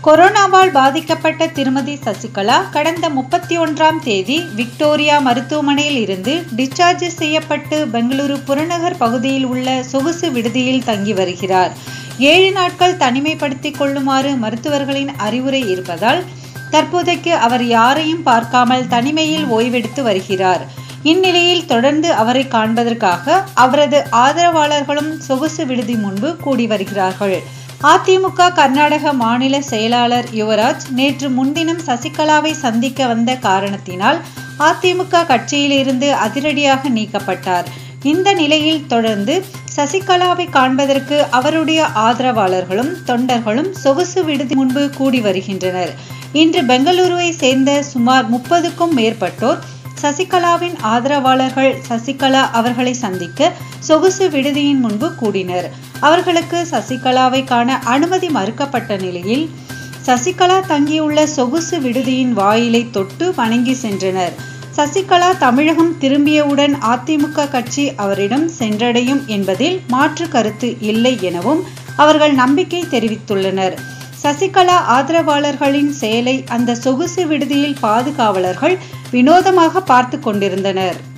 கொரோனாவால் பாதிக்கப்பட்ட திருமதி சசிகலா கடந்த முப்பத்தி ஒன்றாம் தேதி விக்டோரியா மருத்துவமனையில் இருந்து டிஸ்சார்ஜ் செய்யப்பட்டு பெங்களூரு புறநகர் பகுதியில் உள்ள சொகுசு விடுதியில் தங்கி வருகிறார் ஏழு நாட்கள் தனிமைப்படுத்திக் கொள்ளுமாறு மருத்துவர்களின் அறிவுரை இருப்பதால் தற்போதைக்கு அவர் யாரையும் பார்க்காமல் தனிமையில் ஓய்வெடுத்து வருகிறார் இந்நிலையில் தொடர்ந்து அவரை காண்பதற்காக அவரது ஆதரவாளர்களும் சொகுசு விடுதி முன்பு கூடி வருகிறார்கள் அதிமுக கர்நாடக மாநில செயலாளர் யுவராஜ் நேற்று முன்தினம் சசிகலாவை சந்திக்க வந்த காரணத்தினால் அதிமுக கட்சியிலிருந்து அதிரடியாக நீக்கப்பட்டார் இந்த நிலையில் தொடர்ந்து சசிகலாவை காண்பதற்கு அவருடைய ஆதரவாளர்களும் தொண்டர்களும் சொகுசு விடுதி முன்பு கூடி வருகின்றனர் இன்று பெங்களூருவை சேர்ந்த சுமார் முப்பதுக்கும் மேற்பட்டோர் சசிகலாவின் ஆதரவாளர்கள் சசிகலா அவர்களை சந்திக்க சொகுசு விடுதியின் முன்பு கூடினர் அவர்களுக்கு சசிகலாவை காண அனுமதி மறுக்கப்பட்ட நிலையில் சசிகலா தங்கியுள்ள சொகுசு விடுதியின் வாயிலை தொட்டு வணங்கி சென்றனர் சசிகலா தமிழகம் திரும்பியவுடன் அதிமுக கட்சி அவரிடம் சென்றடையும் என்பதில் மாற்று கருத்து இல்லை எனவும் அவர்கள் நம்பிக்கை தெரிவித்துள்ளனர் சசிகலா ஆதரவாளர்களின் செயலை அந்த சொகுசு விடுதியில் பாதுகாவலர்கள் வினோதமாக பார்த்து கொண்டிருந்தனர்